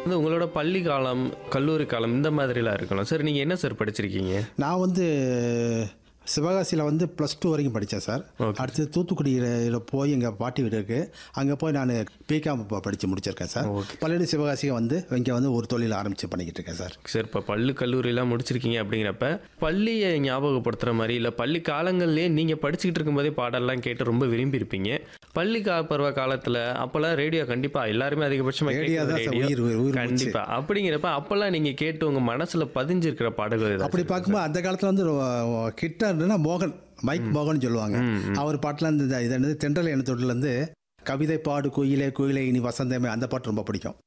வந்து உங்களோட பள்ளி காலம் கல்லூரி காலம் இந்த மாதிரிலாம் இருக்கலாம் சார் நீங்கள் என்ன சார் படிச்சிருக்கீங்க நான் வந்து சிவகாசியில் வந்து ப்ளஸ் டூ வரைக்கும் படித்தேன் சார் Okay. அடுத்து தூத்துக்குடியில் போய் எங்கள் பாட்டி வீடு இருக்குது அங்கே போய் நான் பிகாம் படித்து முடிச்சிருக்கேன் சார் Okay. பள்ளியோட சிவகாசியை வந்து இங்கே வந்து ஒரு தொழில் ஆரம்பித்து பண்ணிக்கிட்டு இருக்கேன் சார் சார் இப்போ பள்ளி கல்லூரியெல்லாம் முடிச்சிருக்கீங்க அப்படிங்கிறப்ப பள்ளியை ஞாபகப்படுத்துகிற மாதிரி இல்லை பள்ளி காலங்கள்லேயே நீங்கள் படிச்சுக்கிட்டு இருக்கும்போதே பாடல்லாம் கேட்டு ரொம்ப விரும்பியிருப்பீங்க பள்ளி கா பருவ காலத்தில் அப்போல்லாம் ரேடியோ கண்டிப்பாக எல்லாருமே அதிகபட்சமாக ரேடியோ தான் சார் உயிர், உயிர் மூச்சு. கண்டிப்பாக அப்படிங்கிறப்ப அப்போல்லாம் நீங்கள் கேட்டு உங்கள் மனசில் பதிஞ்சிருக்கிற பாடல்கள் ஏதாச்சும் அப்படி பார்க்கும்போது அந்த காலத்தில் வந்து ரொ- கிட்ட இருந்துன்னா மோகன் மைக் மோகன் சொல்லுவாங்க அவர் பாட்டுலாம் இந்த இது என்னது தென்றல் எண்ணத்தொட்டிலேருந்து கவிதை பாடு குயிலே குயிலே இனி வசந்தமே அந்த பாட்டு ரொம்ப பிடிக்கும்